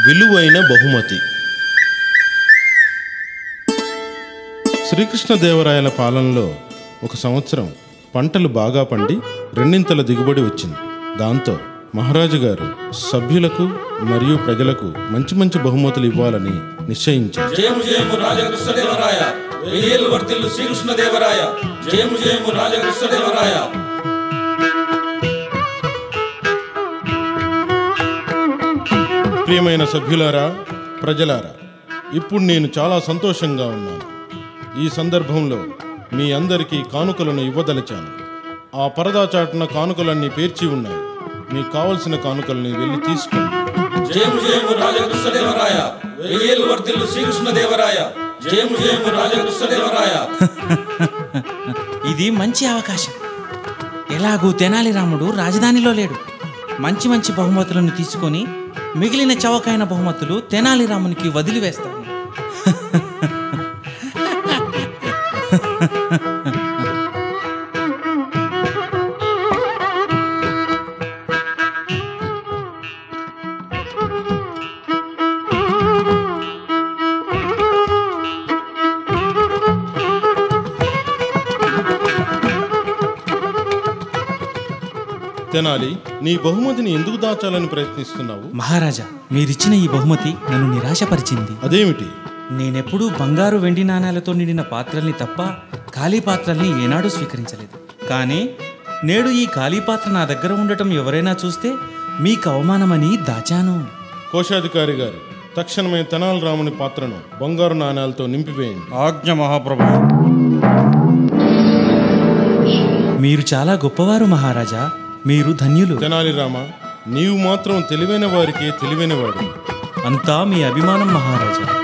విలువైన బహుమతి శ్రీకృష్ణదేవరాయల పాలనలో ఒక సంవత్సరం పంటలు బాగా పండి రెండింతల దిగుబడి వచ్చింది దాంతో మహారాజు గారు సభ్యులకు మరియు ప్రజలకు మంచి మంచి బహుమతులు ఇవ్వాలని నిశ్చయించారు జయము జయము రాజకృష్ణదేవరాయ వెయ్యేళ్ళు వర్తిల్లు శ్రీకృష్ణదేవరాయ జయము జయము రాజకృష్ణదేవరాయ ప్రియమైన సభ్యులారా ప్రజలారా ఇప్పుడు నేను చాలా సంతోషంగా ఉన్నాను ఈ సందర్భంలో మీ అందరికీ కానుకలను ఇవ్వదలిచాను ఆ పరదా చాటున కానుకలన్నీ పేర్చి ఉన్నాయి మీకు కావలసిన కానుకల్ని వెళ్ళి తీసుకోండి జయము జయము రాజకృష్ణదేవరాయ వెయ్యేళ్ళు వర్తిల్లు శ్రీకృష్ణదేవరాయ జయము జయము రాజకృష్ణదేవరాయ ఇది మంచి అవకాశం ఎలాగూ తెనాలి రాముడు రాజధానిలో లేడు మంచి మంచి బహుమతులను తీసుకొని మిగిలిన చవకైన బహుమతులు తెనాలి రామునికి వదిలివేస్తాను తెనాలి నీ బహుమతిని ఎందుకు దాచాలని ప్రయత్నిస్తున్నావు మహారాజా మీరిచ్చిన ఈ బహుమతి నన్ను నిరాశపరిచింది అదేమిటి నేనెప్పుడూ బంగారు వెండి నాణాలతో నిండిన పాత్రల్ని తప్ప ఖాళీ పాత్రల్ని ఏనాడూ స్వీకరించలేదు కానీ నేడు ఈ ఖాళీ పాత్ర నా దగ్గర ఉండటం ఎవరైనా చూస్తే మీకు అవమానమని దాచాను కోశాధికారి గారు తక్షణమే తెనాలి రాముని పాత్రను బంగారు నాణాలతో నింపివేయండి ఆజ్ఞ మహాప్రభు మీరు చాలా గొప్పవారు మహారాజా మీరు ధన్యులు తెనాలి రామ నీవు మాత్రం తెలివైన వారికే తెలివైన వాడు అంతా మీ అభిమానం మహారాజా